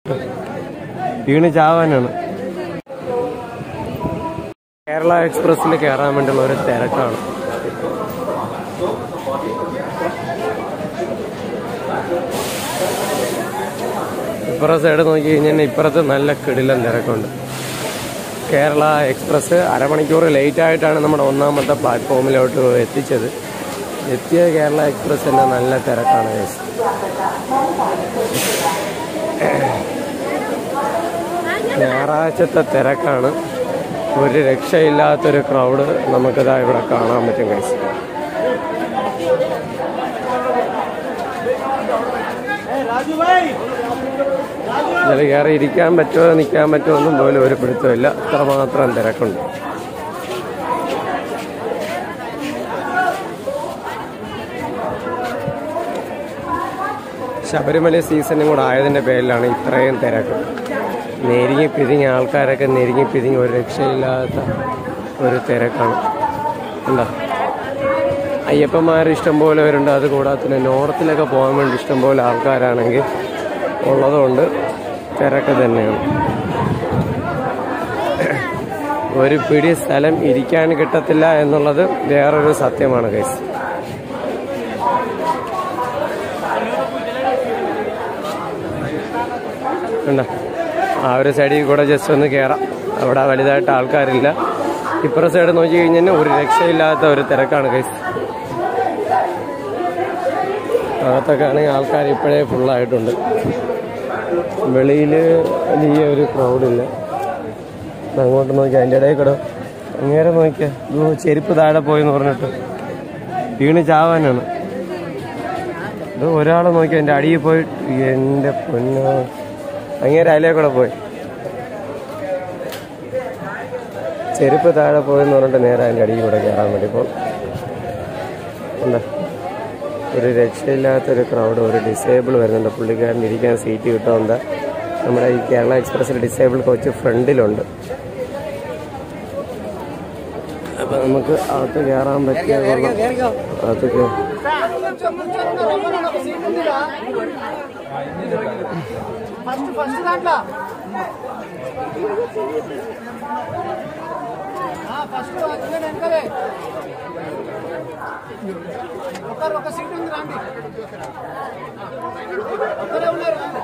പറഞ്ഞിട്ട് വീണ് ചാവാനാണ് കേരള എക്സ്പ്രസ്സിൽ കയറാൻ വേണ്ടിയുള്ള ഒരു തിരക്കാണ് ഇപ്പുറത്തെ സൈഡ് നോക്കി കഴിഞ്ഞാൽ ഇപ്പുറത്ത് നല്ല കിടിലൻ തിരക്കുണ്ട് കേരള എക്സ്പ്രസ് അരമണിക്കൂർ ലേറ്റ് ആയിട്ടാണ് നമ്മുടെ ഒന്നാമത്തെ പ്ലാറ്റ്ഫോമിലോട്ട് എത്തിച്ചത് എത്തിയ കേരള എക്സ്പ്രസ് തന്നെ നല്ല തിരക്കാണ് guys. ഞായറാഴ്ചത്തെ തിരക്കാണ് ഒരു രക്ഷയില്ലാത്തൊരു ക്രൗഡ് നമുക്കിതാ ഇവിടെ കാണാൻ പറ്റും കൈസ് ഇതിൽ കയറി ഇരിക്കാൻ പറ്റുമോ നിൽക്കാൻ പറ്റുമോ ഒന്നും പോലും ഒരു പിടുത്തമില്ല അത്രമാത്രം തിരക്കുണ്ട് ശബരിമല സീസണും കൂടെ ആയതിൻ്റെ പേരിലാണ് ഇത്രയും തിരക്ക് നെരുങ്ങി പിരിഞ്ഞ ആൾക്കാരൊക്കെ നെരുങ്ങി പിരിഞ്ഞ് ഒരു രക്ഷയില്ലാത്ത ഒരു തിരക്കാണ് എന്താ അയ്യപ്പന്മാർ ഇഷ്ടംപോലെ വരുന്നുണ്ട് അത് കൂടാതെ തന്നെ നോർത്തിലൊക്കെ പോകാൻ വേണ്ടി ഇഷ്ടംപോലെ ആൾക്കാരാണെങ്കിൽ ഉള്ളതുകൊണ്ട് തിരക്ക് തന്നെയാണ് ഒരു പിടി സ്ഥലം ഇരിക്കാൻ കിട്ടത്തില്ല എന്നുള്ളത് വേറൊരു സത്യമാണ് കേസ് കണ്ടോ ആ ഒരു സൈഡിൽ കൂടെ ജസ്റ്റ് ഒന്ന് കയറാം അവിടെ വലുതായിട്ട് ആൾക്കാരില്ല ഇപ്പുറ സൈഡ് നോക്കി കഴിഞ്ഞാൽ ഒരു രക്ഷയില്ലാത്ത ഒരു തിരക്കാണ് കൈസ് അകത്തൊക്കെ ആണെങ്കിൽ ആൾക്കാർ ഇപ്പോഴേ ഫുള്ളായിട്ടുണ്ട് വെളിയിൽ വലിയ ഒരു ക്രൗഡില്ല അങ്ങോട്ട് നോക്കി അതിൻ്റെ ഇടയിൽ കൂടെ അങ്ങേരെ നോക്കിയാ ഇത് ചെരുപ്പ് താഴെ പോയെന്ന് പറഞ്ഞിട്ട് വീണ് ചാവാനാണ് ഇത് ഒരാളെ നോക്കി എൻ്റെ അടിയിൽ പോയി എൻ്റെ പൊന്നോ അങ്ങേരെ അതിലേ കൂടെ പോയി ചെരുപ്പ് താഴെ പോയെന്ന് പറഞ്ഞിട്ട് നേരെ അതിൻ്റെ അടിയിൽ കൂടെ കയറാൻ വേണ്ടി ഇപ്പോൾ എന്താ ഒരു രക്ഷയില്ലാത്തൊരു ക്രൗഡ് ഒരു ഡിസേബിൾ വരുന്നുണ്ട് പുള്ളിക്കാരൻ ഇരിക്കാൻ സീറ്റ് കിട്ടുമെന്ന് നമ്മുടെ ഈ കേരള എക്സ്പ്രസ്സിൽ ഡിസേബിൾ കോച്ച് ഫ്രണ്ടിലുണ്ട് അപ്പൊ നമുക്ക് അകത്ത് കയറാൻ പറ്റിയ കൊള്ളാം അകത്ത് കേ- ఫస్ట్ ఫస్ట్ దాంట్లో ఫస్ట్ వచ్చిన వెనకలే ఒకరు ఒక సీట్ ఉంది రండి ఒక్కరే ఉన్నారు రండి.